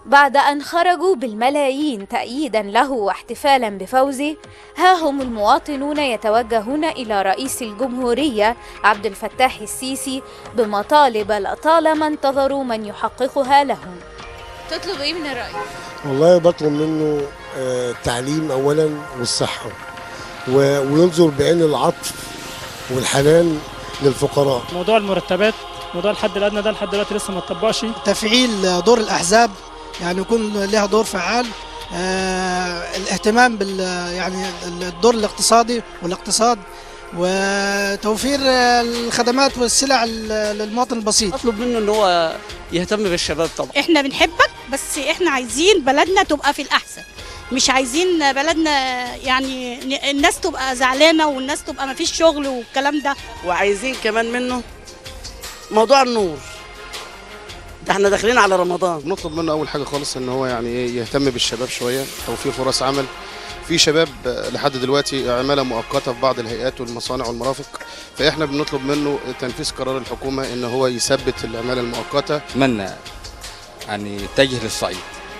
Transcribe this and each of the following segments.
بعد أن خرجوا بالملايين تأييدا له واحتفالا بفوزه ها هم المواطنون يتوجهون إلى رئيس الجمهورية عبد الفتاح السيسي بمطالب لطالما انتظروا من يحققها لهم تطلب إيه من الرئيس؟ والله بطلب منه آه، التعليم اولا والصحه و- وينظر بعين العطف والحنان للفقراء موضوع المرتبات موضوع الحد الادنى ده لحد دلوقتي لسه ما اتطبقش تفعيل دور الاحزاب يعني يكون لها دور فعال آه، الاهتمام بال يعني الدور الاقتصادي والاقتصاد وتوفير آه، الخدمات والسلع للمواطن البسيط اطلب منه ان هو يهتم بالشباب طبعا احنا بنحبك بس احنا عايزين بلدنا تبقى في الاحسن مش عايزين بلدنا يعني ن- الناس تبقى زعلانه والناس تبقى ما فيش شغل والكلام ده وعايزين كمان منه موضوع النور ده احنا داخلين على رمضان نطلب منه اول حاجه خالص ان هو يعني ايه يهتم بالشباب شويه توفير فرص عمل في شباب آه، لحد دلوقتي عماله مؤقته في بعض الهيئات والمصانع والمرافق فاحنا بنطلب منه تنفيذ قرار الحكومه ان هو يثبت العماله المؤقته اتمنى ان يتجه للصعيد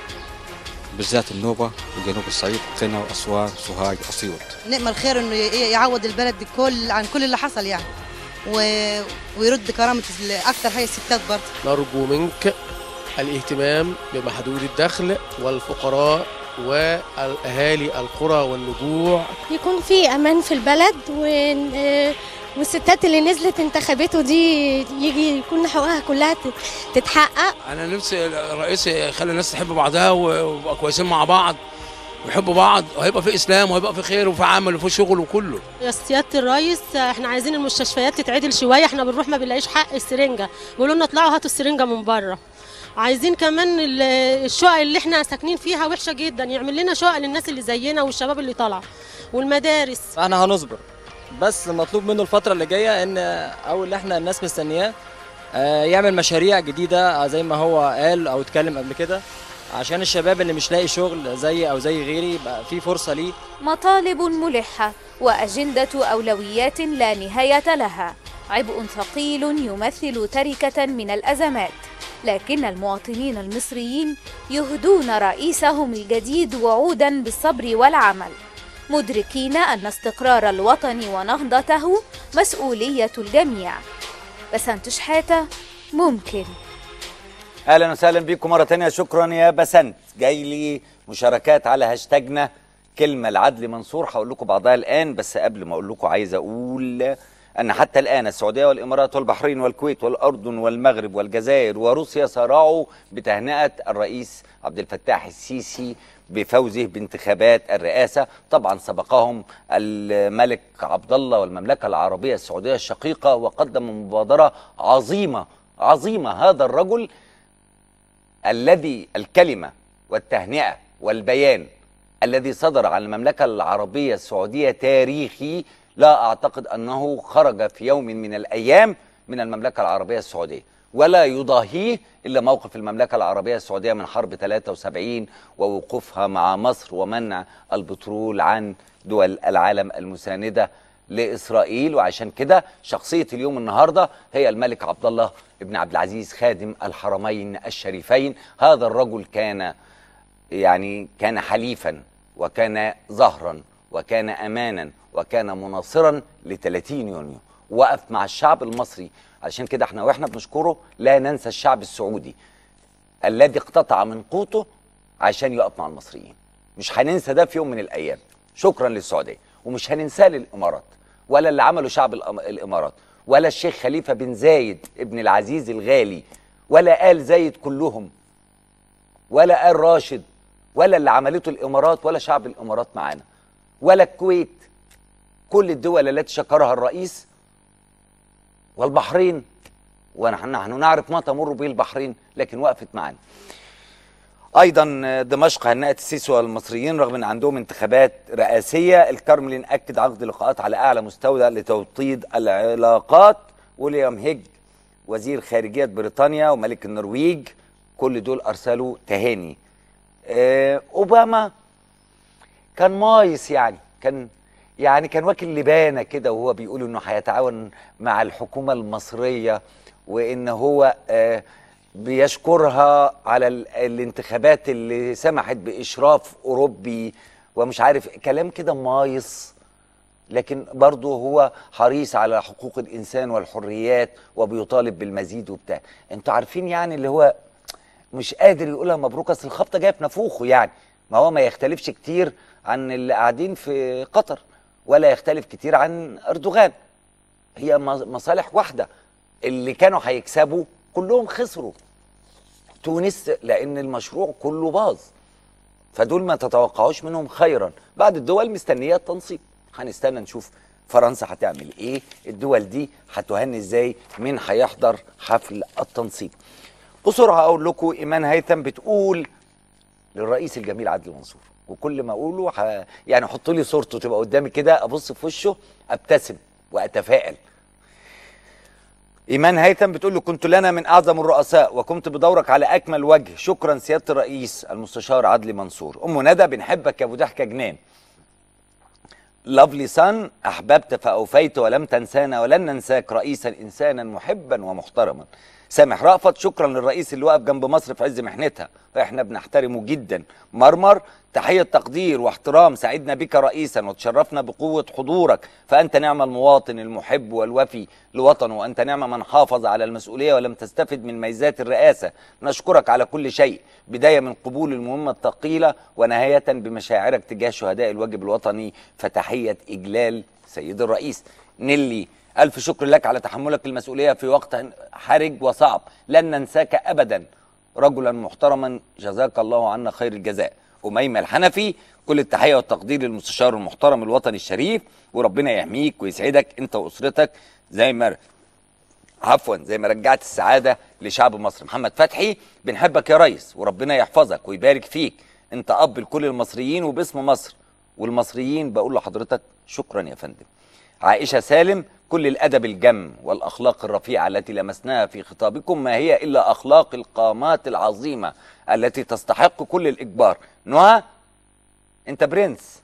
بالذات النوبه وجنوب الصعيد قنا واسوان سوهاج اسيوط نأمل خير انه ي- يعوض البلد كل عن كل اللي حصل يعني و... ويرد كرامة ال- اكتر حاجة الستات برضه نرجو منك الاهتمام بمحدود الدخل والفقراء والاهالي القرى والنجوع يكون في امان في البلد و... والستات اللي نزلت انتخابته دي يجي يكون حقوقها كلها تت- تتحقق انا نفسي الرئيس يخلي الناس تحب بعضها ويبقى كويسين مع بعض ويحبوا بعض وهيبقى في اسلام وهيبقى في خير وفي عمل وفي شغل وكله يا سياده الرئيس احنا عايزين المستشفيات تتعدل شويه احنا بنروح ما بنلاقيش حق السرنجه بيقولوا لنا اطلعوا هاتوا السرنجه من بره عايزين كمان ال- الشقق اللي احنا ساكنين فيها وحشه جدا يعمل لنا شقق للناس اللي زينا والشباب اللي طالعه والمدارس احنا هنصبر بس مطلوب منه الفترة اللي جاية ان او اللي احنا الناس مستنياه آه، يعمل مشاريع جديدة آه، زي ما هو قال او اتكلم قبل كده عشان الشباب اللي مش لاقي شغل زي او زي غيري يبقى في فرصة ليه مطالب ملحة وأجندة أولويات لا نهاية لها عبء ثقيل يمثل تركة من الأزمات لكن المواطنين المصريين يهدون رئيسهم الجديد وعودا بالصبر والعمل مدركين أن استقرار الوطن ونهضته مسؤولية الجميع بسنت شحاتة ممكن اهلا وسهلا بيكم مره تانية شكرا يا بسنت جاي لي مشاركات على هاشتاجنا كلمه العدل منصور هقول لكم بعضها الان بس قبل ما اقول لكم عايز اقول ان حتى الان السعوديه والامارات والبحرين والكويت والاردن والمغرب والجزائر وروسيا صارعوا بتهنئه الرئيس عبد الفتاح السيسي بفوزه بانتخابات الرئاسه طبعا سبقهم الملك عبد الله والمملكه العربيه السعوديه الشقيقه وقدم مبادره عظيمه عظيمه هذا الرجل الذي الكلمة والتهنئة والبيان الذي صدر عن المملكة العربية السعودية تاريخي لا أعتقد أنه خرج في يوم من الأيام من المملكة العربية السعودية ولا يضاهيه إلا موقف المملكة العربية السعودية من حرب 73 ووقوفها مع مصر ومنع البترول عن دول العالم المساندة لإسرائيل وعشان كده شخصية اليوم النهاردة هي الملك عبد الله بن عبد العزيز خادم الحرمين الشريفين هذا الرجل كان يعني كان حليفا وكان ظهرا وكان امانا وكان مناصرا ل 30 يونيو وقف مع الشعب المصري عشان كده احنا واحنا بنشكره لا ننسى الشعب السعودي الذي اقتطع من قوته عشان يقف مع المصريين مش هننسى ده في يوم من الايام شكرا للسعوديه ومش هننساه للامارات ولا اللي عمله شعب الأم- الامارات ولا الشيخ خليفه بن زايد ابن العزيز الغالي ولا آل زايد كلهم ولا آل راشد ولا اللي عملته الامارات ولا شعب الامارات معانا ولا الكويت كل الدول التي شكرها الرئيس والبحرين ونحن نحن نعرف ما تمر به البحرين لكن وقفت معنا ايضا دمشق هنأت السيسي والمصريين رغم ان عندهم انتخابات رئاسيه الكرملين اكد عقد لقاءات على اعلى مستوى لتوطيد العلاقات ويليام هيج وزير خارجيه بريطانيا وملك النرويج كل دول ارسلوا تهاني آه، اوباما كان مايس يعني كان يعني كان واكل لبانه كده وهو بيقول انه هيتعاون مع الحكومه المصريه وان هو آه، بيشكرها على ال- الانتخابات اللي سمحت باشراف اوروبي ومش عارف كلام كده مايص لكن برضه هو حريص على حقوق الانسان والحريات وبيطالب بالمزيد وبتاع انتوا عارفين يعني اللي هو مش قادر يقولها مبروك اصل الخبطه جايه في نافوخه يعني ما هو ما يختلفش كتير عن اللي قاعدين في قطر ولا يختلف كتير عن اردوغان هي م- مصالح واحده اللي كانوا هيكسبوا كلهم خسروا تونس لان المشروع كله باظ فدول ما تتوقعوش منهم خيرا بعد الدول مستنيه التنصيب هنستنى نشوف فرنسا هتعمل ايه الدول دي هتهني ازاي مين هيحضر حفل التنصيب بسرعه اقول لكم ايمان هيثم بتقول للرئيس الجميل عدلي منصور وكل ما اقوله ح... يعني حطوا لي صورته تبقى قدامي كده ابص في وشه ابتسم واتفائل ايمان هيثم بتقول له كنت لنا من اعظم الرؤساء وكنت بدورك على اكمل وجه شكرا سياده الرئيس المستشار عدلي منصور ام ندى بنحبك يا ابو ضحكه جنان لافلي سان احببت فاوفيت ولم تنسانا ولن ننساك رئيسا انسانا محبا ومحترما سامح رأفت شكرا للرئيس اللي واقف جنب مصر في عز محنتها واحنا بنحترمه جدا مرمر تحية تقدير واحترام سعدنا بك رئيسا وتشرفنا بقوة حضورك فأنت نعم المواطن المحب والوفي لوطنه وأنت نعم من حافظ على المسؤولية ولم تستفد من ميزات الرئاسة نشكرك على كل شيء بداية من قبول المهمة الثقيلة ونهاية بمشاعرك تجاه شهداء الواجب الوطني فتحية إجلال سيد الرئيس نيلي ألف شكر لك على تحملك المسؤولية في وقت حرج وصعب لن ننساك أبدا رجلا محترما جزاك الله عنا خير الجزاء أميمة الحنفي كل التحية والتقدير للمستشار المحترم الوطني الشريف وربنا يحميك ويسعدك أنت وأسرتك زي ما عفوا زي ما رجعت السعادة لشعب مصر محمد فتحي بنحبك يا ريس وربنا يحفظك ويبارك فيك انت أب لكل المصريين وباسم مصر والمصريين بقول لحضرتك شكرا يا فندم عائشة سالم كل الأدب الجم والأخلاق الرفيعة التي لمسناها في خطابكم ما هي إلا أخلاق القامات العظيمة التي تستحق كل الإجبار نهى أنت برنس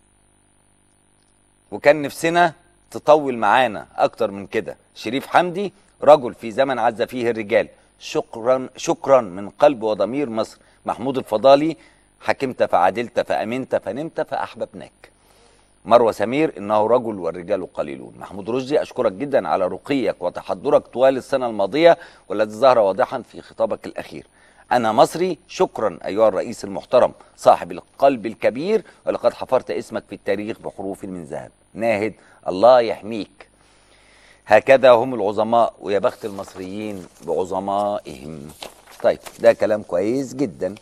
وكان نفسنا تطول معانا أكتر من كده شريف حمدي رجل في زمن عز فيه الرجال شكرا شكرا من قلب وضمير مصر محمود الفضالي حكمت فعدلت فأمنت فنمت فأحببناك مروة سمير إنه رجل والرجال قليلون محمود رشدي أشكرك جدا على رقيك وتحضرك طوال السنة الماضية والذي ظهر واضحا في خطابك الأخير أنا مصري شكرا أيها الرئيس المحترم صاحب القلب الكبير ولقد حفرت اسمك في التاريخ بحروف من ذهب ناهد الله يحميك هكذا هم العظماء ويا بخت المصريين بعظمائهم طيب ده كلام كويس جدا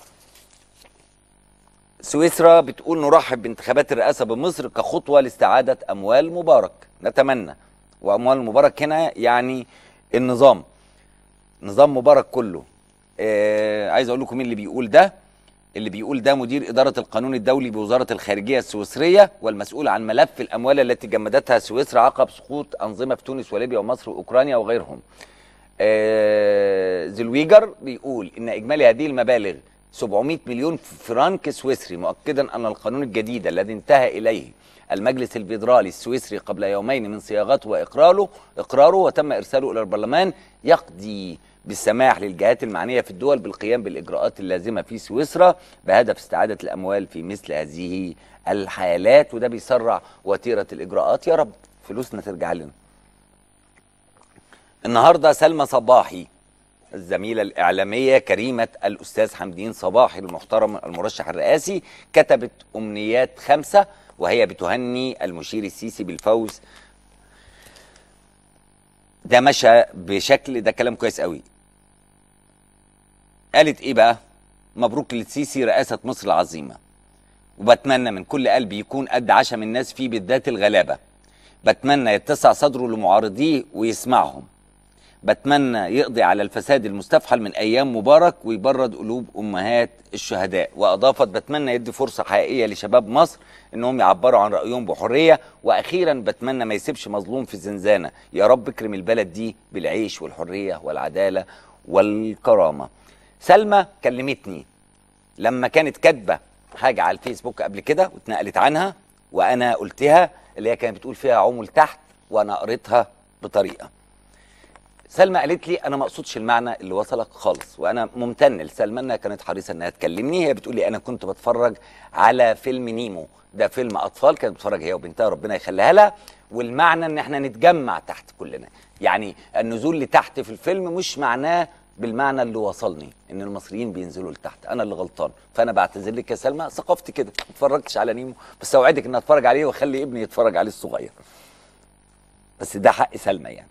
سويسرا بتقول نرحب بانتخابات الرئاسة بمصر كخطوة لاستعادة أموال مبارك نتمنى وأموال مبارك هنا يعني النظام نظام مبارك كله آه عايز أقول لكم مين اللي بيقول ده اللي بيقول ده مدير إدارة القانون الدولي بوزارة الخارجية السويسرية والمسؤول عن ملف الأموال التي جمدتها سويسرا عقب سقوط أنظمة في تونس وليبيا ومصر وأوكرانيا وغيرهم آه زلويجر بيقول إن إجمالي هذه المبالغ 700 مليون فرنك سويسري مؤكدا أن القانون الجديد الذي انتهى إليه المجلس الفيدرالي السويسري قبل يومين من صياغته وإقراره إقراره وتم إرساله إلى البرلمان يقضي بالسماح للجهات المعنية في الدول بالقيام بالإجراءات اللازمة في سويسرا بهدف استعادة الأموال في مثل هذه الحالات وده بيسرع وتيرة الإجراءات يا رب فلوسنا ترجع لنا النهاردة سلمى صباحي الزميلة الإعلامية كريمة الأستاذ حمدين صباحي المحترم المرشح الرئاسي كتبت أمنيات خمسة وهي بتهني المشير السيسي بالفوز ده مشى بشكل ده كلام كويس قوي قالت ايه بقى مبروك للسيسي رئاسة مصر العظيمة وبتمنى من كل قلبي يكون قد عشم الناس فيه بالذات الغلابة بتمنى يتسع صدره لمعارضيه ويسمعهم بتمنى يقضي على الفساد المستفحل من ايام مبارك ويبرد قلوب امهات الشهداء واضافت بتمنى يدي فرصه حقيقيه لشباب مصر انهم يعبروا عن رايهم بحريه واخيرا بتمنى ما يسيبش مظلوم في الزنزانه يا رب اكرم البلد دي بالعيش والحريه والعداله والكرامه سلمى كلمتني لما كانت كاتبه حاجه على الفيسبوك قبل كده واتنقلت عنها وانا قلتها اللي هي كانت بتقول فيها عمل تحت وانا قريتها بطريقه سلمى قالت لي انا ما اقصدش المعنى اللي وصلك خالص وانا ممتن لسلمى انها كانت حريصه انها تكلمني هي بتقول لي انا كنت بتفرج على فيلم نيمو ده فيلم اطفال كانت بتتفرج هي وبنتها ربنا يخليها لها والمعنى ان احنا نتجمع تحت كلنا يعني النزول لتحت في الفيلم مش معناه بالمعنى اللي وصلني ان المصريين بينزلوا لتحت انا اللي غلطان فانا بعتذر لك يا سلمى ثقافتي كده ما اتفرجتش على نيمو بس اوعدك ان اتفرج عليه واخلي ابني يتفرج عليه الصغير بس ده حق سلمى يعني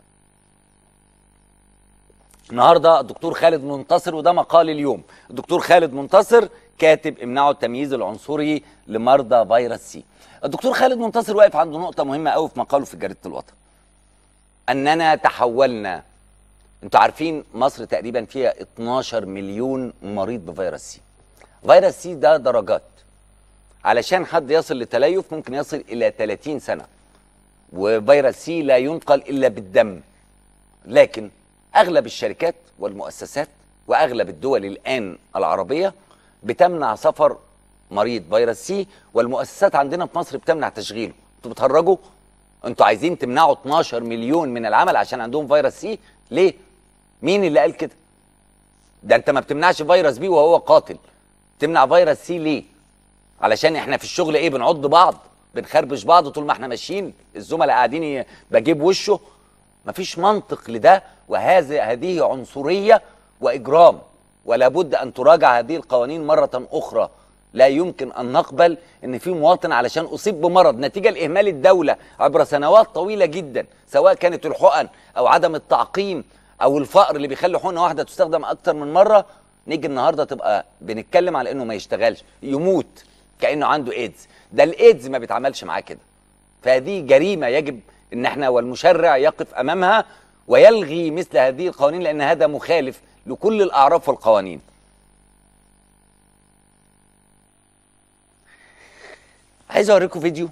النهارده الدكتور خالد منتصر وده مقال اليوم الدكتور خالد منتصر كاتب امنعوا التمييز العنصري لمرضى فيروس سي الدكتور خالد منتصر واقف عند نقطه مهمه قوي في مقاله في جريده الوطن اننا تحولنا انتوا عارفين مصر تقريبا فيها 12 مليون مريض بفيروس سي فيروس سي ده درجات علشان حد يصل لتليف ممكن يصل الى 30 سنه وفيروس سي لا ينقل الا بالدم لكن اغلب الشركات والمؤسسات واغلب الدول الان العربيه بتمنع سفر مريض فيروس سي والمؤسسات عندنا في مصر بتمنع تشغيله انتوا بتهرجوا انتوا عايزين تمنعوا 12 مليون من العمل عشان عندهم فيروس سي ليه مين اللي قال كده ده انت ما بتمنعش فيروس بي وهو قاتل تمنع فيروس سي ليه علشان احنا في الشغل ايه بنعض بعض بنخربش بعض طول ما احنا ماشيين الزملاء قاعدين ي- بجيب وشه مفيش منطق لده وهذه هذه عنصريه واجرام ولا بد ان تراجع هذه القوانين مره اخرى لا يمكن ان نقبل ان في مواطن علشان اصيب بمرض نتيجه لاهمال الدوله عبر سنوات طويله جدا سواء كانت الحقن او عدم التعقيم او الفقر اللي بيخلي حقنه واحده تستخدم اكتر من مره نيجي النهارده تبقى بنتكلم على انه ما يشتغلش يموت كانه عنده ايدز ده الايدز ما بيتعملش معاه كده فهذه جريمه يجب ان احنا والمشرع يقف امامها ويلغي مثل هذه القوانين لان هذا مخالف لكل الاعراف والقوانين عايز اوريكم فيديو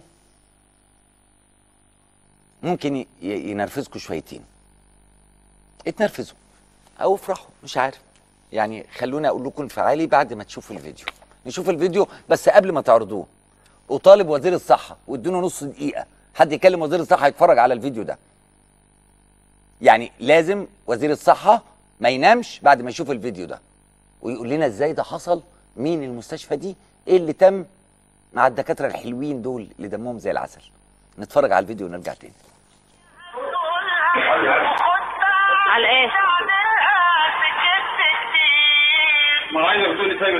ممكن ي- ي- ينرفزكم شويتين اتنرفزوا او افرحوا مش عارف يعني خلوني اقول لكم انفعالي بعد ما تشوفوا الفيديو نشوف الفيديو بس قبل ما تعرضوه اطالب وزير الصحه وادونا نص دقيقه حد يكلم وزير الصحه يتفرج على الفيديو ده يعني لازم وزير الصحه ما ينامش بعد ما يشوف الفيديو ده ويقول لنا ازاي ده حصل مين المستشفى دي ايه اللي تم مع الدكاتره الحلوين دول اللي دمهم زي العسل نتفرج على الفيديو ونرجع تاني على ايه؟ ما عايزك تقولي طيب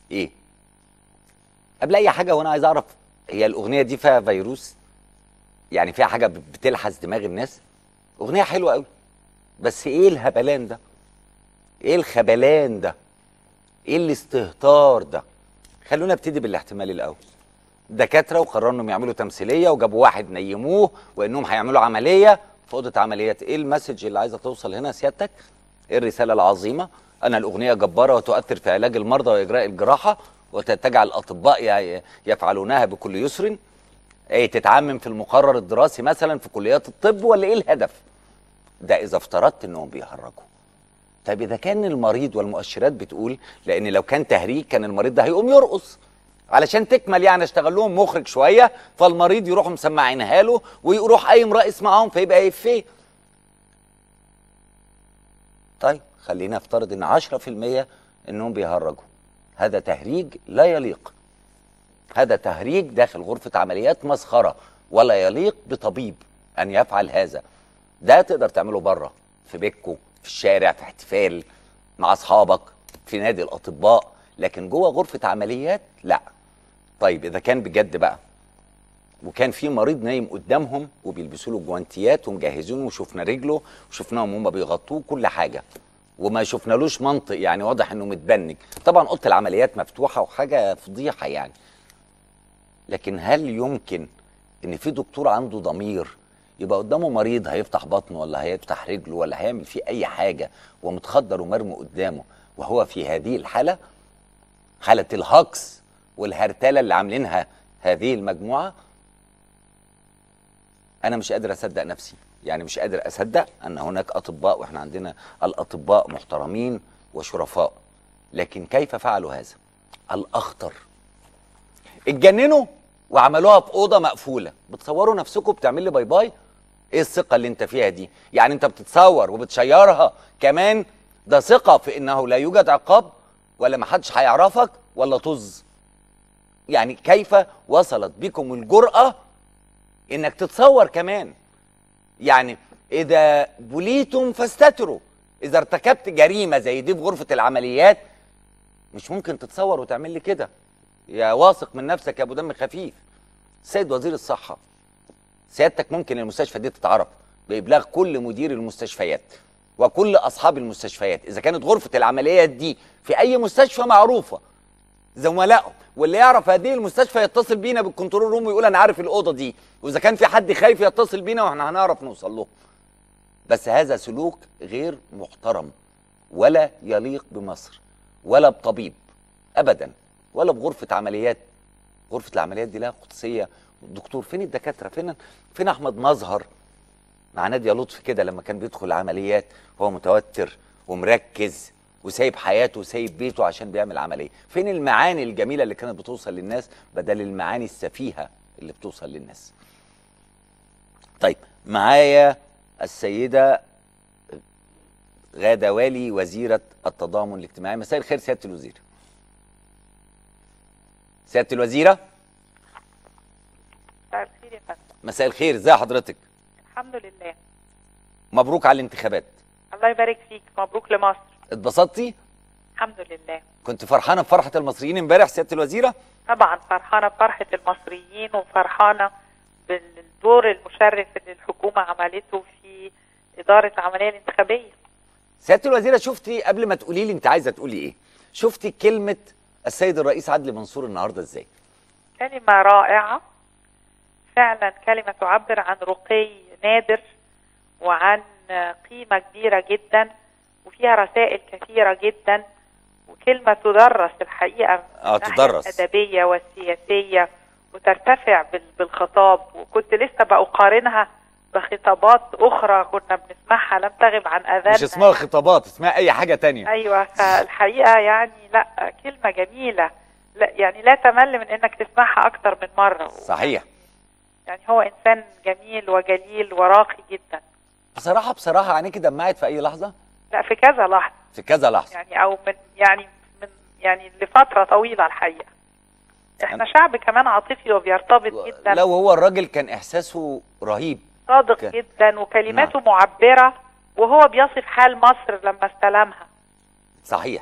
ايه قبل اي حاجه وانا عايز اعرف هي الاغنيه دي فيها فيروس يعني فيها حاجه بتلحس دماغ الناس اغنيه حلوه قوي بس ايه الهبلان ده ايه الخبلان ده ايه الاستهتار ده خلونا ابتدي بالاحتمال الاول دكاتره وقرروا انهم يعملوا تمثيليه وجابوا واحد نيموه وانهم هيعملوا عمليه في اوضه عمليات ايه المسج اللي عايزه توصل هنا سيادتك ايه الرساله العظيمه ان الاغنيه جباره وتؤثر في علاج المرضى واجراء الجراحه وتجعل الاطباء ي- يفعلونها بكل يسر ايه تتعمم في المقرر الدراسي مثلا في كليات الطب ولا ايه الهدف ده اذا افترضت انهم بيهرجوا طيب اذا كان المريض والمؤشرات بتقول لان لو كان تهريج كان المريض ده هيقوم يرقص علشان تكمل يعني اشتغل لهم مخرج شويه فالمريض يروحوا مسمعينها له ويروح قايم راقص معاهم فيبقى افيه طيب خلينا نفترض ان 10% انهم بيهرجوا هذا تهريج لا يليق هذا تهريج داخل غرفه عمليات مسخره ولا يليق بطبيب ان يفعل هذا ده تقدر تعمله بره في بيتكو في الشارع في احتفال مع اصحابك في نادي الاطباء لكن جوه غرفه عمليات لا طيب اذا كان بجد بقى وكان في مريض نايم قدامهم وبيلبسوا له جوانتيات ومجهزينه وشفنا رجله وشفناهم هم بيغطوه كل حاجه وما شفنالوش منطق يعني واضح انه متبنج طبعا اوضه العمليات مفتوحه وحاجه فضيحه يعني لكن هل يمكن ان في دكتور عنده ضمير يبقى قدامه مريض هيفتح بطنه ولا هيفتح رجله ولا هيعمل فيه اي حاجه ومتخدر ومرمي قدامه وهو في هذه الحاله حاله الهجص والهرتله اللي عاملينها هذه المجموعه انا مش قادر اصدق نفسي يعني مش قادر اصدق ان هناك اطباء واحنا عندنا الاطباء محترمين وشرفاء لكن كيف فعلوا هذا الاخطر اتجننوا وعملوها في اوضه مقفوله بتصوروا نفسكم بتعمل لي باي باي ايه الثقه اللي انت فيها دي يعني انت بتتصور وبتشيرها كمان ده ثقه في انه لا يوجد عقاب ولا محدش هيعرفك ولا طز يعني كيف وصلت بكم الجرأة انك تتصور كمان يعني اذا بليتم فاستتروا اذا ارتكبت جريمة زي دي في غرفة العمليات مش ممكن تتصور وتعمل لي كده يا واثق من نفسك يا ابو دم خفيف سيد وزير الصحة سيادتك ممكن المستشفى دي تتعرف بإبلاغ كل مدير المستشفيات وكل أصحاب المستشفيات إذا كانت غرفة العمليات دي في أي مستشفى معروفة زملائه واللي يعرف هذه المستشفى يتصل بينا بالكنترول روم ويقول أنا عارف الأوضة دي وإذا كان في حد خايف يتصل بينا وإحنا هنعرف نوصل له بس هذا سلوك غير محترم ولا يليق بمصر ولا بطبيب أبدا ولا بغرفة عمليات غرفة العمليات دي لها قدسية الدكتور فين الدكاترة فين فين أحمد مظهر مع نادية لطفي كده لما كان بيدخل العمليات وهو متوتر ومركز وسايب حياته وسايب بيته عشان بيعمل عملية فين المعاني الجميلة اللي كانت بتوصل للناس بدل المعاني السفيهة اللي بتوصل للناس طيب معايا السيدة غادة والي وزيرة التضامن الاجتماعي مساء الخير سيادة الوزير سيادة الوزيرة مساء الخير يا فندم مساء الخير ازي حضرتك الحمد لله مبروك على الانتخابات الله يبارك فيك مبروك لمصر اتبسطتي الحمد لله كنت فرحانه بفرحه المصريين امبارح سياده الوزيره طبعا فرحانه بفرحه المصريين وفرحانه بالدور المشرف اللي الحكومه عملته في اداره العمليه الانتخابيه سياده الوزيره شفتي قبل ما تقولي لي انت عايزه تقولي ايه شفتي كلمه السيد الرئيس عدلي منصور النهارده ازاي كلمه رائعه فعلا كلمه تعبر عن رقي نادر وعن قيمه كبيره جدا وفيها رسائل كثيره جدا وكلمه تدرس الحقيقه اه من الناحية تدرس الادبيه والسياسيه وترتفع بال- بالخطاب وكنت لسه بقارنها بخطابات اخرى كنا بنسمعها لم تغب عن اذاننا مش اسمها خطابات اسمها اي حاجه تانية ايوه فالحقيقه يعني لا كلمه جميله لا يعني لا تمل من انك تسمعها اكتر من مره صحيح يعني هو انسان جميل وجليل وراقي جدا بصراحه بصراحه عينيكي دمعت في اي لحظه لا في كذا لحظه في كذا لحظه يعني او من يعني من يعني لفتره طويله الحقيقه احنا شعب كمان عاطفي وبيرتبط جدا لو هو الراجل كان احساسه رهيب صادق كان- جدا وكلماته معبره وهو بيصف حال مصر لما استلمها صحيح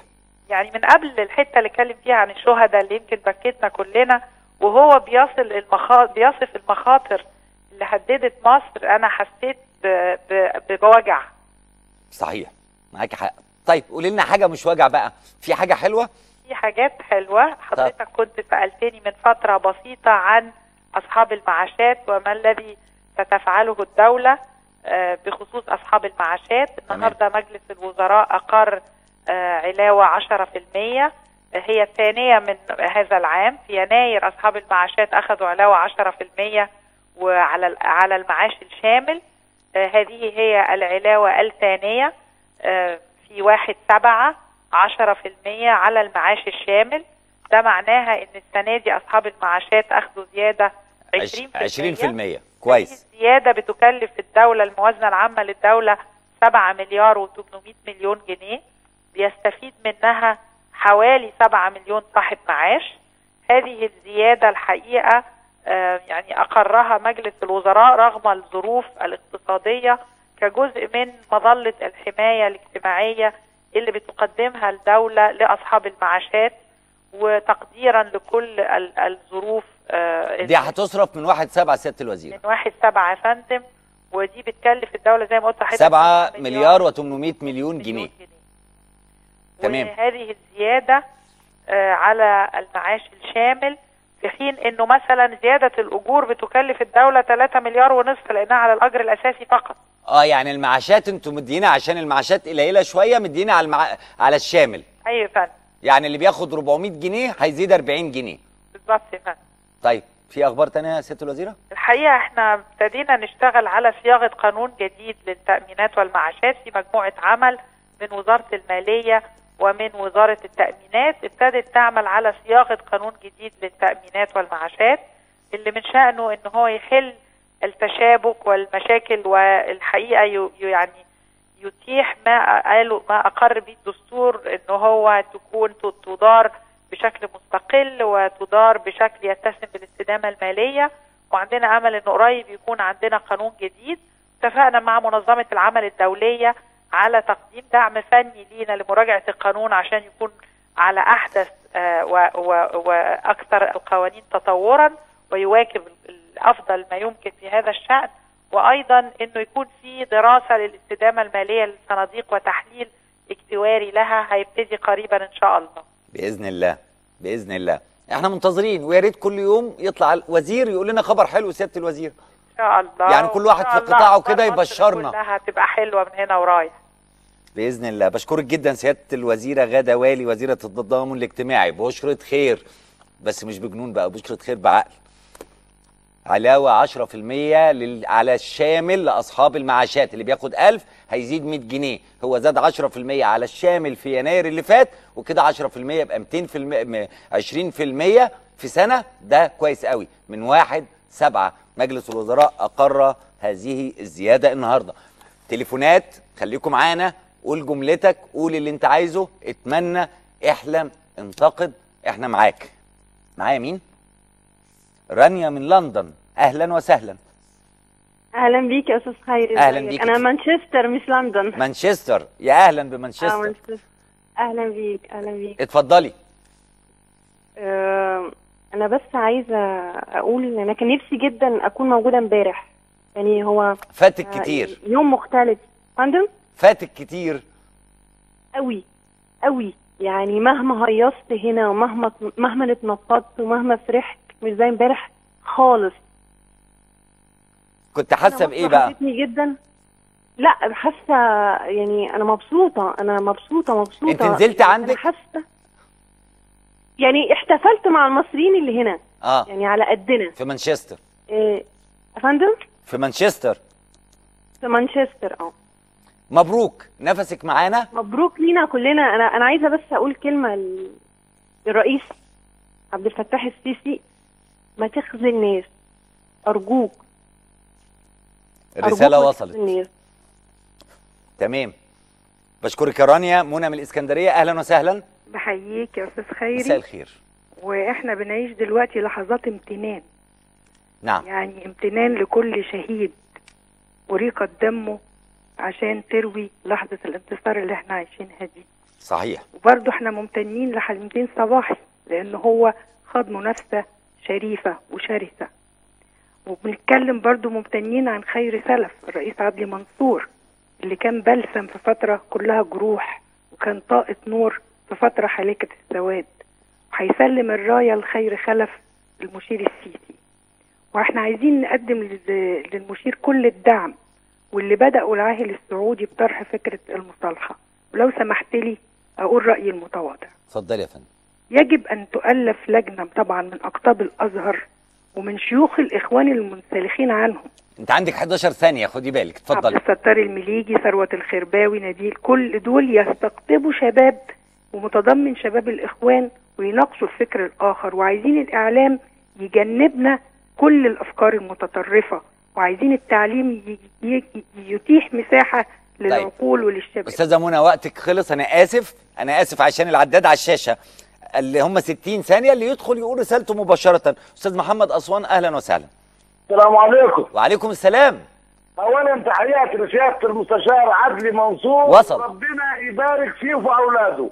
يعني من قبل الحته اللي اتكلم فيها عن الشهداء اللي يمكن بكتنا كلنا وهو بيصل المخا... بيصف المخاطر اللي هددت مصر انا حسيت ب... ب... بوجع صحيح معاكي حق طيب قولي لنا حاجه مش وجع بقى في حاجه حلوه في حاجات حلوه حضرتك كنت سالتني من فتره بسيطه عن اصحاب المعاشات وما الذي ستفعله الدوله آه، بخصوص اصحاب المعاشات النهارده مجلس الوزراء اقر آه، علاوه 10% آه، هي الثانيه من هذا العام في يناير اصحاب المعاشات اخذوا علاوه 10% وعلى ال- على المعاش الشامل آه، هذه هي العلاوه الثانيه آه، في واحد سبعة عشرة في المية على المعاش الشامل ده معناها ان السنة دي اصحاب المعاشات اخذوا زيادة عشرين في المية 20% كويس زيادة بتكلف الدولة الموازنة العامة للدولة سبعة مليار و800 مليون جنيه بيستفيد منها حوالي سبعة مليون صاحب معاش هذه الزيادة الحقيقة آه، يعني أقرها مجلس الوزراء رغم الظروف الاقتصادية كجزء من مظلة الحماية الاجتماعية اللي بتقدمها الدولة لأصحاب المعاشات وتقديرا لكل ال- الظروف آه، دي هتصرف من واحد سبعة سياده الوزير من واحد سبعة يا فندم ودي بتكلف الدولة زي ما قلت لحضرتك سبعة مليار و800 مليون جنيه تمام وهذه الزيادة آه، على المعاش الشامل في حين انه مثلا زيادة الاجور بتكلف الدولة 3 مليار ونصف لانها على الاجر الاساسي فقط اه يعني المعاشات انتوا مدينا عشان المعاشات قليله شويه مدينا على المع... على الشامل ايوه يا فندم يعني اللي بياخد 400 جنيه هيزيد 40 جنيه بالظبط يا فندم طيب في اخبار تانية يا سياده الوزيره الحقيقة احنا ابتدينا نشتغل على صياغة قانون جديد للتأمينات والمعاشات في مجموعة عمل من وزارة المالية ومن وزارة التأمينات ابتدت تعمل على صياغة قانون جديد للتأمينات والمعاشات اللي من شأنه ان هو يحل التشابك والمشاكل والحقيقة ي- يعني يتيح ما قالوا ما أقر به الدستور ان هو تكون ت- تدار بشكل مستقل وتدار بشكل يتسم بالاستدامة المالية وعندنا امل ان قريب يكون عندنا قانون جديد اتفقنا مع منظمه العمل الدوليه على تقديم دعم فني لينا لمراجعه القانون عشان يكون على احدث آه، و- و- واكثر القوانين تطورا ويواكب الافضل ما يمكن في هذا الشان وايضا انه يكون في دراسه للاستدامه الماليه للصناديق وتحليل اكتواري لها هيبتدي قريبا ان شاء الله باذن الله باذن الله احنا منتظرين ويا ريت كل يوم يطلع الوزير يقول لنا خبر حلو سياده الوزير ان شاء الله يعني كل واحد وإن في شاء الله قطاعه أخبار كده مصر يبشرنا. كلها تبقى حلوه من هنا ورايح باذن الله بشكرك جدا سياده الوزيره غاده والي وزيره التضامن الاجتماعي بشره خير بس مش بجنون بقى بشره خير بعقل علاوه 10% لل... على الشامل لاصحاب المعاشات اللي بياخد 1000 هيزيد 100 جنيه هو زاد 10% على الشامل في يناير اللي فات وكده 10% يبقى 200% م- 20% في سنه ده كويس قوي من واحد سبعة مجلس الوزراء اقر هذه الزياده النهارده تليفونات خليكم معانا قول جملتك قول اللي انت عايزه اتمنى احلم انتقد احنا معاك معايا مين رانيا من لندن اهلا وسهلا اهلا بيك يا استاذ خيري أهلاً ازيك؟ بيك. انا مانشستر مش لندن مانشستر يا اهلا اه بمانشستر مانشستر اهلا بيك اهلا بيك اتفضلي آه انا بس عايزه اقول ان انا كان نفسي جدا اكون موجوده امبارح يعني هو فاتك آه، كتير يوم مختلف فندم فاتك كتير قوي قوي يعني مهما هيصت هنا ومهما مهما اتنططت ومهما فرحت مش زي امبارح خالص كنت حاسه بايه بقى وحشتني جدا لا حاسه يعني انا مبسوطه انا مبسوطه مبسوطه انت نزلت يعني عندك؟ انا حاسه يعني احتفلت مع المصريين اللي هنا اه يعني على قدنا في مانشستر إيه يا فندم في مانشستر في مانشستر اه مبروك نفسك معانا مبروك لينا كلنا انا انا عايزه بس اقول كلمه لل- للرئيس عبد الفتاح السيسي ما تخزي الناس ارجوك الرساله أرجوك ما وصلت تخزي الناس تمام بشكرك يا رانيا منى من الاسكندريه اهلا وسهلا بحييك يا استاذ مساء خيري الخير واحنا بنعيش دلوقتي لحظات امتنان نعم يعني امتنان لكل شهيد وريقة دمه عشان تروي لحظة الانتصار اللي احنا عايشينها دي صحيح وبرضه احنا ممتنين لحلمتين صباحي لان هو خاض منافسه شريفه وشرسه وبنتكلم برضه ممتنين عن خير سلف الرئيس عدلي منصور اللي كان بلسم في فتره كلها جروح وكان طاقه نور في فتره حالكه السواد وهيسلم الرايه لخير خلف المشير السيسي واحنا عايزين نقدم لل- للمشير كل الدعم واللي بدأوا العاهل السعودي بطرح فكرة المصالحة ولو سمحت لي أقول رأيي المتواضع اتفضل يا فندم يجب أن تؤلف لجنة طبعا من أقطاب الأزهر ومن شيوخ الإخوان المنسلخين عنهم انت عندك 11 ثانيه خدي بالك عبد اتفضل الستار المليجي ثروة الخرباوي نبيل كل دول يستقطبوا شباب ومتضمن شباب الإخوان ويناقشوا الفكر الآخر وعايزين الإعلام يجنبنا كل الأفكار المتطرفة وعايزين التعليم ي- ي- يتيح مساحة للعقول وللشباب استاذه منى وقتك خلص انا اسف انا اسف عشان العداد على الشاشه اللي هم 60 ثانيه اللي يدخل يقول رسالته مباشره استاذ محمد اسوان اهلا وسهلا السلام عليكم وعليكم السلام اولا تحياتي لسياده المستشار عدلي منصور وصل. ربنا يبارك فيه وفي اولاده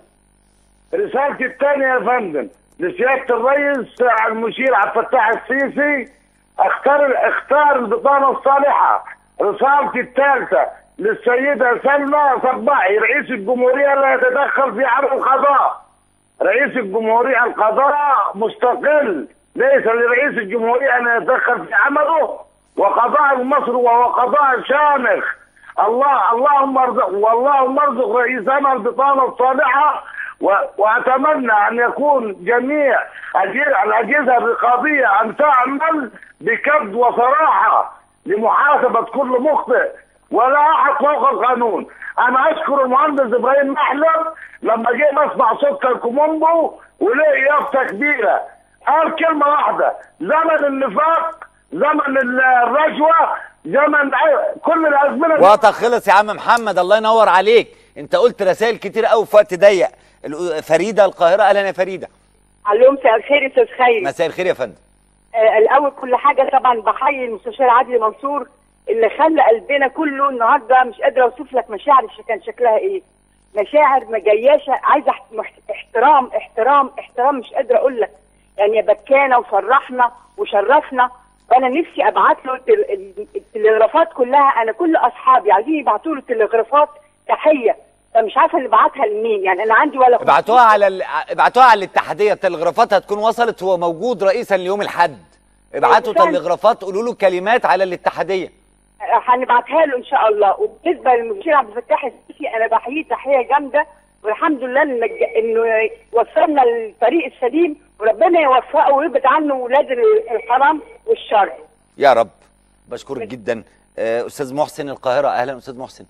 رسالتي الثانيه يا فندم لسياده الرئيس المشير عبد الفتاح السيسي اختار اختار البطانه الصالحه رسالتي الثالثه للسيده سلمى صباحي رئيس الجمهوريه لا يتدخل في عمل القضاء رئيس الجمهوريه القضاء مستقل ليس لرئيس الجمهوريه ان يتدخل في عمله وقضاء مصر وهو قضاء شامخ الله اللهم ارزق واللهم ارزق رئيسنا البطانه الصالحه و- واتمنى ان يكون جميع أجي- الاجهزه الرقابيه ان تعمل بكبد وصراحه لمحاسبه كل مخطئ ولا احد فوق القانون انا اشكر المهندس ابراهيم محلب لما جه مسمع صوت الكومومبو ولقي يافطه كبيره قال كلمه واحده زمن النفاق زمن الرشوه زمن كل الازمنه دي وقتك خلص يا عم محمد الله ينور عليك انت قلت رسائل كتير قوي في وقت ضيق الأ- فريده القاهره اهلا يا فريده الو مساء الخير يا استاذ خيري مساء الخير يا فندم آه الاول كل حاجه طبعا بحيي المستشار عادل منصور اللي خلى قلبنا كله النهارده مش قادره اوصف لك مشاعر ش- كان شكلها ايه مشاعر ما جياشه عايزه احت- مح- احترام احترام احترام مش قادره اقول لك يعني بكانا وفرحنا وشرفنا وانا نفسي ابعت له التل- ال- التلغرافات كلها انا كل اصحابي عايزين يبعتوا له تلغرافات تحيه فمش عارفه اللي بعتها لمين يعني انا عندي ولا ابعتوها على ال... ابعتوها على الاتحاديه التلغرافات هتكون وصلت هو موجود رئيسا ليوم الحد ابعتوا بالفعل. تلغرافات قولوا له كلمات على الاتحاديه هنبعتها له ان شاء الله وبالنسبه للمشير عبد الفتاح السيسي انا بحييه تحيه جامده والحمد لله إن انه وصلنا للطريق السليم وربنا يوفقه ويبعد عنه ولاد الحرام والشر يا رب بشكرك جدا آه، استاذ محسن القاهره اهلا استاذ محسن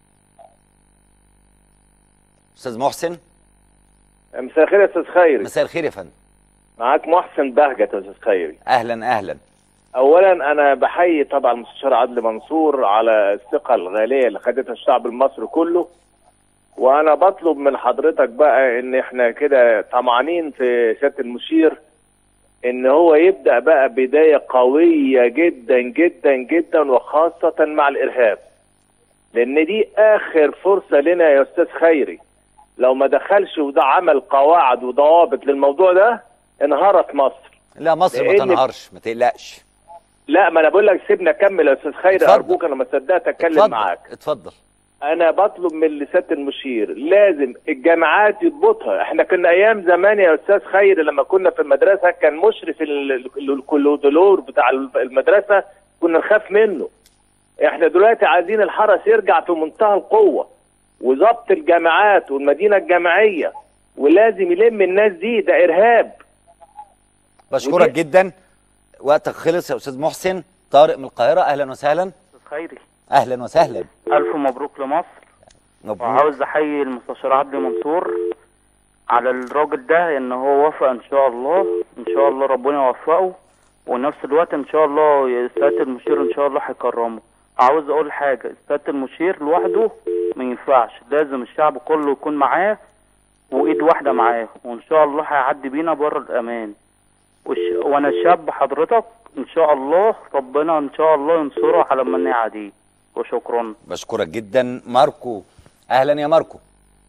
استاذ محسن مساء الخير يا استاذ خيري مساء الخير يا فندم معاك محسن بهجت يا استاذ خيري اهلا اهلا اولا انا بحيي طبعا المستشار عدلي منصور على الثقه الغاليه اللي خدتها الشعب المصري كله وانا بطلب من حضرتك بقى ان احنا كده طمعانين في سياده المشير ان هو يبدا بقى بدايه قويه جدا جدا جدا وخاصه مع الارهاب لان دي اخر فرصه لنا يا استاذ خيري لو ما دخلش وده عمل قواعد وضوابط للموضوع ده انهارت مصر لا مصر ما لأن- تنهارش ما تقلقش لا ما انا بقول لك سيبني اكمل يا استاذ خيري اتفضل. ارجوك انا ما صدقت اتكلم اتفضل معاك اتفضل انا بطلب من سياده المشير لازم الجامعات يضبطها احنا كنا ايام زمان يا استاذ خير لما كنا في المدرسه كان مشرف ال- ال- الكلودولور بتاع المدرسه كنا نخاف منه احنا دلوقتي عايزين الحرس يرجع في منتهى القوه وضبط الجامعات والمدينه الجامعيه ولازم يلم الناس دي ده ارهاب بشكرك جدا وقتك خلص يا استاذ محسن طارق من القاهره اهلا وسهلا خيري اهلا وسهلا ألف مبروك لمصر مبروك وعاوز أحيي المستشار عدلي منصور على الراجل ده إن هو وفق إن شاء الله إن شاء الله ربنا يوفقه ونفس الوقت إن شاء الله سيادة المشير إن شاء الله هيكرمه عاوز أقول حاجة سيادة المشير لوحده ما ينفعش لازم الشعب كله يكون معاه وإيد واحدة معاه وإن شاء الله هيعدي بينا بره الأمان وش... وأنا شاب حضرتك إن شاء الله ربنا إن شاء الله ينصره على من يعاديه وشكرا بشكرك جدا ماركو اهلا يا ماركو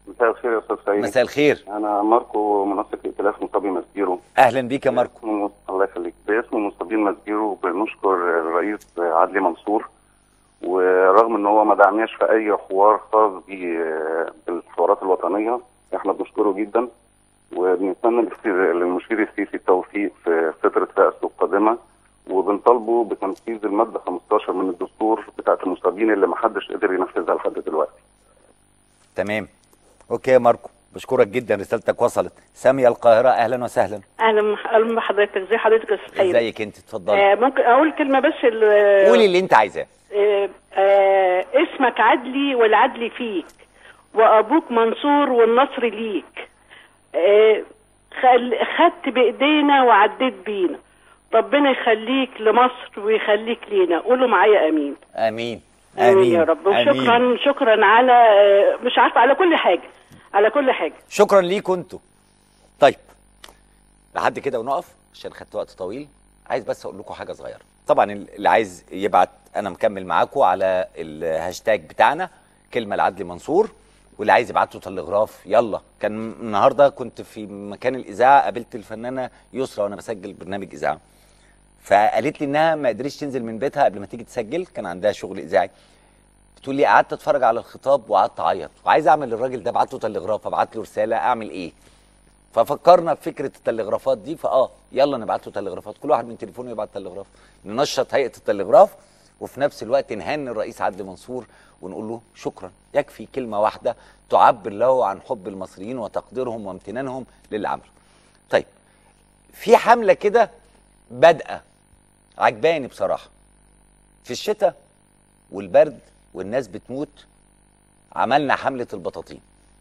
مساء الخير يا استاذ سعيد مساء الخير انا ماركو منسق ائتلاف مصابي مسجيرو اهلا بيك يا ماركو باسم- الله يخليك باسم مصابين مسجيرو بنشكر الرئيس عدلي منصور ورغم ان هو ما دعمناش في اي حوار خاص بي- بالحوارات الوطنيه احنا بنشكره جدا وبنتمنى للسي- للمشير السيسي التوفيق في فتره رئاسته القادمه وبنطالبه بتنفيذ الماده 15 من الدستور بتاعت المصابين اللي ما حدش قدر ينفذها لحد دلوقتي تمام اوكي يا ماركو بشكرك جدا رسالتك وصلت ساميه القاهره اهلا وسهلا اهلا اهلا بحضرتك ازي حضرتك يا استاذ خيري ازيك انت اتفضلي آه ممكن اقول كلمه بس ال- قولي اللي انت عايزاه آه آه اسمك عدلي والعدل فيك وابوك منصور والنصر ليك آه خل- خدت بايدينا وعديت بينا ربنا يخليك لمصر ويخليك لينا قولوا معايا امين امين امين يا رب آمين. وشكرا شكرا على آه، مش عارفه على كل حاجه على كل حاجه شكرا ليكم انتوا طيب لحد كده ونقف عشان خدت وقت طويل عايز بس اقول لكم حاجه صغيره طبعا اللي عايز يبعت انا مكمل معاكم على الهاشتاج بتاعنا كلمه العدل منصور واللي عايز يبعت له تلغراف يلا كان النهارده كنت في مكان الاذاعه قابلت الفنانه يسرا وانا بسجل برنامج اذاعه فقالت لي انها ما قدرتش تنزل من بيتها قبل ما تيجي تسجل كان عندها شغل اذاعي بتقول لي قعدت اتفرج على الخطاب وقعدت اعيط وعايز اعمل للراجل ده ابعت له تلغراف ابعت له رساله اعمل ايه ففكرنا في فكره التلغرافات دي فاه يلا نبعت له تلغرافات كل واحد من تليفونه يبعت تلغراف ننشط هيئه التلغراف وفي نفس الوقت نهني الرئيس عدلي منصور ونقول له شكرا يكفي كلمه واحده تعبر له عن حب المصريين وتقديرهم وامتنانهم للي عمله طيب في حمله كده بادئه عجباني بصراحه في الشتاء والبرد والناس بتموت عملنا حمله البطاطين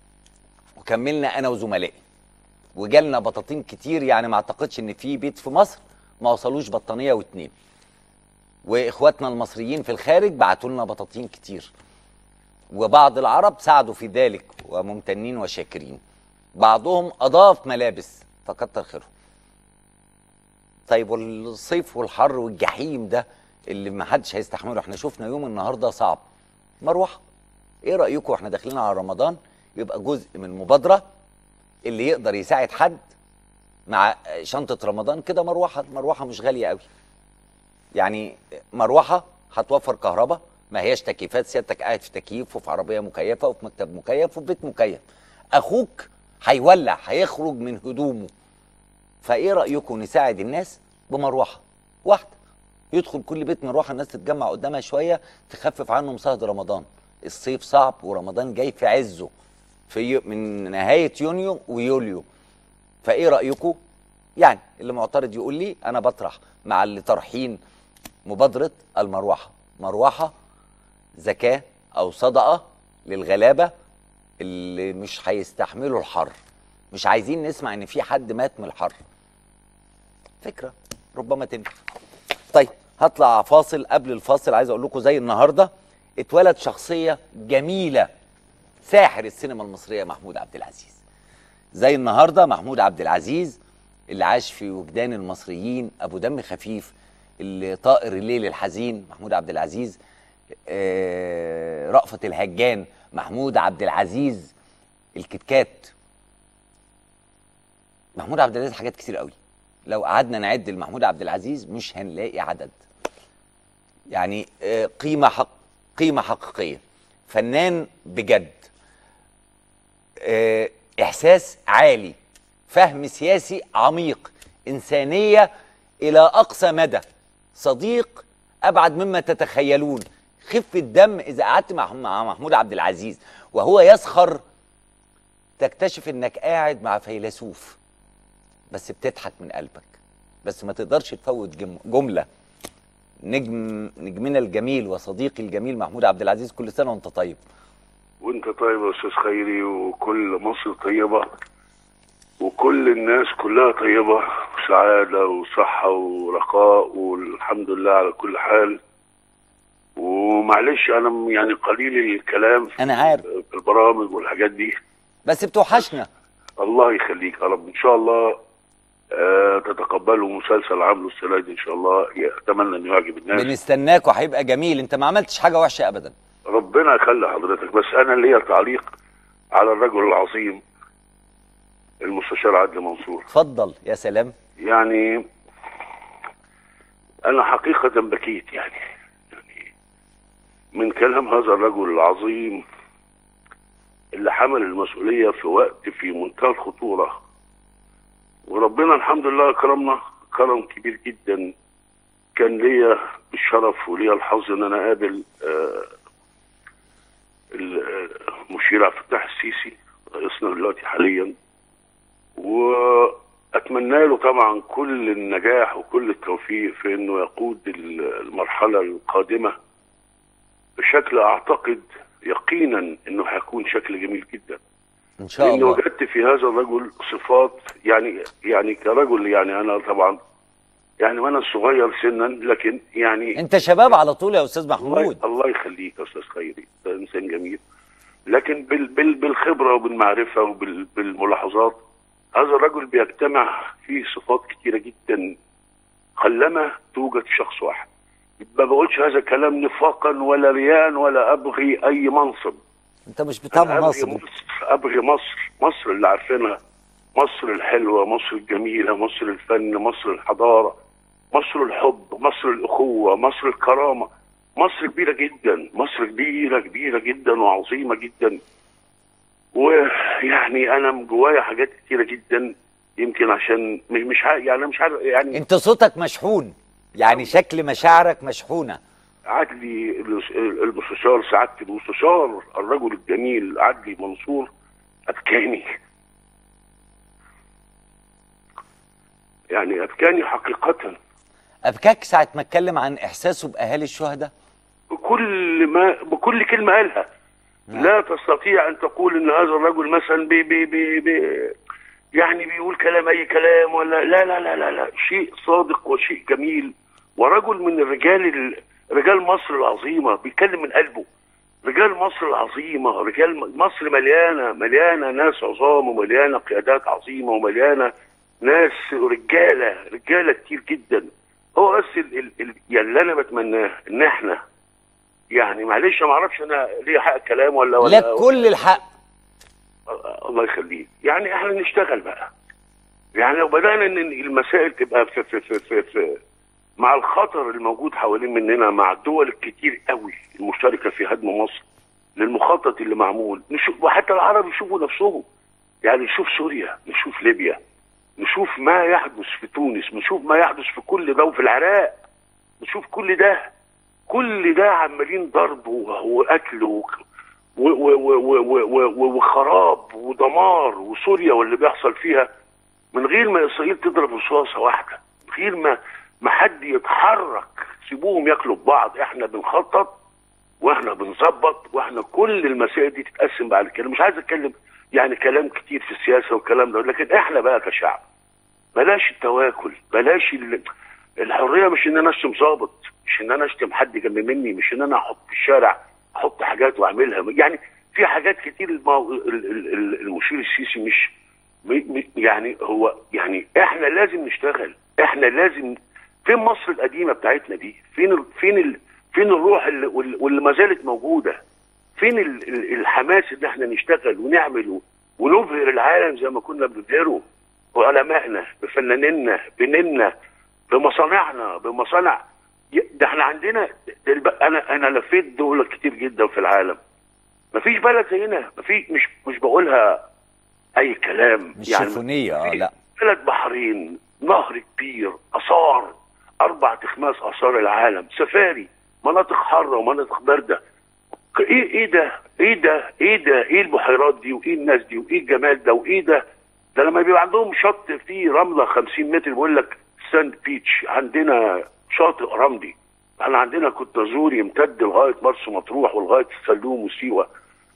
وكملنا انا وزملائي وجالنا بطاطين كتير يعني ما اعتقدش ان في بيت في مصر ما وصلوش بطانيه واتنين واخواتنا المصريين في الخارج بعتوا لنا بطاطين كتير وبعض العرب ساعدوا في ذلك وممتنين وشاكرين بعضهم اضاف ملابس فكتر خيرهم طيب والصيف والحر والجحيم ده اللي ما حدش هيستحمله احنا شفنا يوم النهارده صعب مروحه ايه رايكم احنا داخلين على رمضان يبقى جزء من المبادره اللي يقدر يساعد حد مع شنطه رمضان كده مروحه المروحه مش غاليه قوي يعني مروحه هتوفر كهرباء ما هياش تكييفات سيادتك قاعد في تكييف وفي عربيه مكيفه وفي مكتب مكيف وفي بيت مكيف اخوك هيولع هيخرج من هدومه فايه رايكم نساعد الناس بمروحه واحده يدخل كل بيت مروحه الناس تتجمع قدامها شويه تخفف عنهم صهد رمضان الصيف صعب ورمضان جاي في عزه في من نهايه يونيو ويوليو فايه رايكم يعني اللي معترض يقول لي انا بطرح مع اللي طرحين مبادره المروحه مروحه زكاه او صدقه للغلابه اللي مش هيستحملوا الحر مش عايزين نسمع ان في حد مات من الحر فكره ربما تنفع طيب هطلع فاصل قبل الفاصل عايز اقول لكم زي النهارده اتولد شخصيه جميله ساحر السينما المصريه محمود عبد العزيز زي النهارده محمود عبد العزيز اللي عاش في وجدان المصريين ابو دم خفيف اللي طائر الليل الحزين محمود عبد العزيز آه رأفت الهجان محمود عبد العزيز الكتكات محمود عبد العزيز حاجات كتير قوي لو قعدنا نعد لمحمود عبد العزيز مش هنلاقي عدد يعني آه، قيمه حق قيمه حقيقيه فنان بجد آه، احساس عالي فهم سياسي عميق انسانيه الى اقصى مدى صديق ابعد مما تتخيلون خفه دم اذا قعدت مع مع محمود عبد العزيز وهو يسخر تكتشف انك قاعد مع فيلسوف بس بتضحك من قلبك بس ما تقدرش تفوت جم- جمله نجم نجمنا الجميل وصديقي الجميل محمود عبد العزيز كل سنه وانت طيب وانت طيب يا استاذ خيري وكل مصر طيبه وكل الناس كلها طيبه وسعاده وصحه ورخاء والحمد لله على كل حال ومعلش انا م- يعني قليل الكلام في انا عارف في البرامج والحاجات دي بس بتوحشنا الله يخليك يا رب ان شاء الله آه تتقبلوا مسلسل عامله السنه دي ان شاء الله اتمنى انه يعجب الناس بنستناك وهيبقى جميل انت ما عملتش حاجه وحشه ابدا ربنا يخلي حضرتك بس انا ليا تعليق على الرجل العظيم المستشار عدلي منصور اتفضل يا سلام يعني انا حقيقة بكيت يعني يعني من كلام هذا الرجل العظيم اللي حمل المسؤولية في وقت في منتهى الخطورة وربنا الحمد لله كرمنا كرم كبير جدا كان ليا الشرف وليا الحظ ان انا اقابل آه، المشير عبد الفتاح السيسي رئيسنا دلوقتي حاليا واتمنى له طبعا كل النجاح وكل التوفيق في انه يقود المرحله القادمه بشكل اعتقد يقينا انه هيكون شكل جميل جدا ان شاء لاني الله وجدت في هذا الرجل صفات يعني يعني كرجل يعني انا طبعا يعني وانا صغير سنا لكن يعني انت شباب على طول يا استاذ الله, محمود الله يخليك يا استاذ خيري ده انسان جميل لكن بال بال بالخبره وبالمعرفه وبالملاحظات هذا الرجل بيجتمع فيه صفات كتيره جدا قلما توجد في شخص واحد ما بقولش هذا كلام نفاقا ولا رياء ولا ابغي اي منصب انت مش بتاع أنا أبغي مناصب مصر ابغي مصر مصر اللي عارفينها مصر الحلوه مصر الجميله مصر الفن مصر الحضاره مصر الحب مصر الاخوه مصر الكرامه مصر كبيره جدا مصر كبيره كبيره جدا وعظيمه جدا ويعني انا من جوايا حاجات كتيره جدا يمكن عشان مش مش عارف يعني أنا مش عارف يعني انت صوتك مشحون يعني شكل مشاعرك مشحونه عدلي المستشار سعاده المستشار الرجل الجميل عدلي منصور ابكاني يعني ابكاني حقيقه ابكاك ساعه ما اتكلم عن احساسه باهالي الشهداء بكل ما بكل كلمه قالها لا تستطيع ان تقول ان هذا الرجل مثلا بي بي بي بي يعني بيقول كلام اي كلام ولا لا لا لا لا, لا. شيء صادق وشيء جميل ورجل من الرجال ال- رجال مصر العظيمه بيتكلم من قلبه رجال مصر العظيمه رجال م- مصر مليانه مليانه ناس عظام ومليانه قيادات عظيمه ومليانه ناس رجاله رجاله كتير جدا هو بس ال ال ال يعني اللي انا بتمناه ان احنا يعني معلش ما اعرفش انا ليه حق كلام ولا ولا لك كل الحق الله يخليك يعني احنا نشتغل بقى يعني لو بدانا ان المسائل تبقى في في في في, في مع الخطر الموجود حوالين مننا مع الدول الكتير قوي المشتركه في هدم مصر للمخطط اللي معمول نشوف وحتى العرب يشوفوا نفسهم يعني نشوف سوريا نشوف ليبيا نشوف ما يحدث في تونس نشوف ما يحدث في كل ده وفي العراق نشوف كل ده كل ده عمالين ضرب و- واكل و- و- و- و- و- و- و- وخراب ودمار وسوريا واللي بيحصل فيها من غير ما اسرائيل تضرب رصاصه واحده من غير ما ما حد يتحرك سيبوهم ياكلوا ببعض احنا بنخطط واحنا بنظبط واحنا كل المسائل دي تتقسم بعد كده مش عايز اتكلم يعني كلام كتير في السياسه والكلام ده لكن احنا بقى كشعب بلاش التواكل بلاش ال- الحريه مش ان انا اشتم ظابط مش ان انا اشتم حد جنب مني مش ان انا احط في الشارع احط حاجات واعملها يعني في حاجات كتير المو... ال- ال- ال- المشير السيسي مش م... م... يعني هو يعني احنا لازم نشتغل احنا لازم فين مصر القديمه بتاعتنا دي فين ال... فين ال... فين الروح اللي... وال- واللي ما زالت موجوده فين ال... ال- الحماس ان احنا نشتغل ونعمل و... ونبهر العالم زي ما كنا بنبهره بعلمائنا بفنانينا بننا بمصانعنا بمصانع ي- ده احنا عندنا الب... انا انا لفيت دول كتير جدا في العالم مفيش بلد زينا مفيش مش مش بقولها اي كلام مش شيفونيه اه لا بلد بحرين نهر كبير اثار اربع تخماس اثار العالم سفاري مناطق حاره ومناطق بارده ك- ايه ايه ده ايه ده ايه ده ايه البحيرات دي وايه الناس دي وايه الجمال ده وايه ده ده لما بيبقى عندهم شط فيه رمله 50 متر بيقول لك ساند بيتش عندنا شاطئ رملي احنا عندنا كنت زوري يمتد لغايه مرسى مطروح ولغايه السلوم وسيوه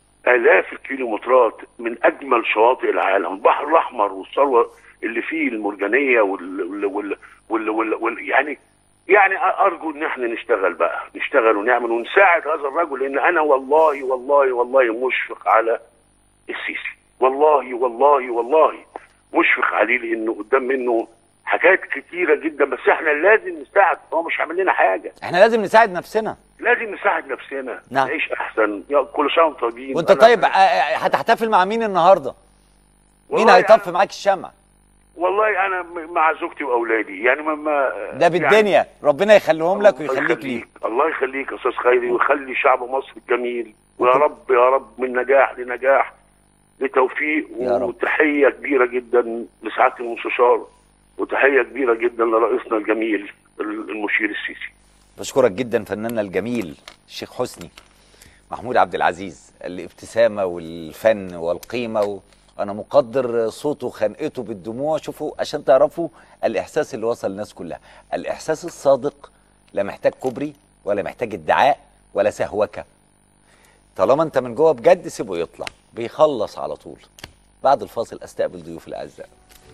آلاف الكيلومترات من أجمل شواطئ العالم البحر الأحمر والثروة اللي فيه المرجانية وال, وال, وال, وال, وال, وال يعني يعني أرجو إن احنا نشتغل بقى نشتغل ونعمل ونساعد هذا الرجل لأن أنا والله والله والله مشفق على السيسي والله والله والله مشفق عليه لأنه قدام منه حاجات كتيره جدا بس احنا لازم نساعد هو مش عامل لنا حاجه احنا لازم نساعد نفسنا لازم نساعد نفسنا نعم. نعيش احسن يا كل سنه وانتم طيبين وانت أنا- طيب آه، آه، هتحتفل مع مين النهارده مين والله هيطفي معاك الشمع والله انا م- مع زوجتي واولادي يعني ما, ما ده بالدنيا ربنا يخليهم لك الله ويخليك يخليك. ليه الله يخليك يا استاذ خيري ويخلي شعب مصر الجميل ويا رب يا رب من نجاح لنجاح لتوفيق يا رب. وتحيه كبيره جدا لسعاده المستشار وتحيه كبيره جدا لرئيسنا الجميل المشير السيسي بشكرك جدا فناننا الجميل الشيخ حسني محمود عبد العزيز الابتسامه والفن والقيمه و... انا مقدر صوته وخنقته بالدموع شوفوا عشان تعرفوا الاحساس اللي وصل للناس كلها الاحساس الصادق لا محتاج كوبري ولا محتاج ادعاء ولا سهوكه طالما انت من جوه بجد سيبه يطلع بيخلص على طول بعد الفاصل استقبل ضيوف الاعزاء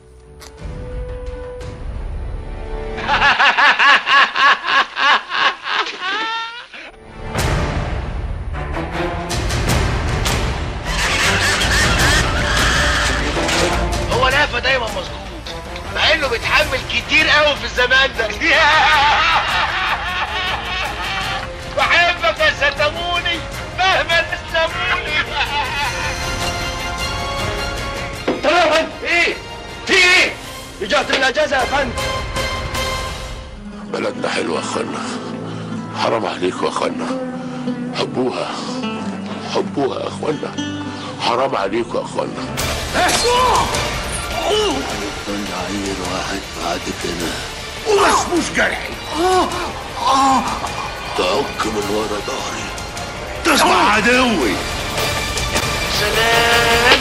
هو نافع دايما مظبوط مع انه بيتحمل كتير قوي في الزمان ده بحبك يا ستموني مهما تسلموني تمام يا فندم ايه في ايه رجعت من الاجازه يا فندم بلدنا حلوة يا اخوانا حرام عليكم يا اخوانا حبوها حبوها يا اخوانا حرام عليكم يا اخوانا كل عيل واحد بعد كده وما اسموش جرحي تعك من ورا ظهري تسمع عدوي سلام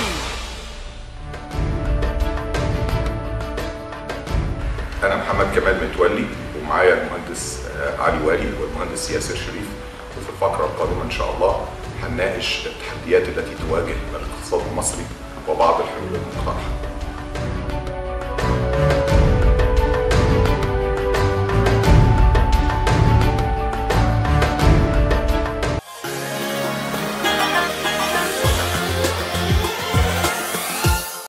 انا محمد كمال متولي ومعايا المهندس آه، علي والي والمهندس ياسر شريف وفي الفقره القادمه ان شاء الله هنناقش التحديات التي تواجه الاقتصاد المصري وبعض الحلول المقترحه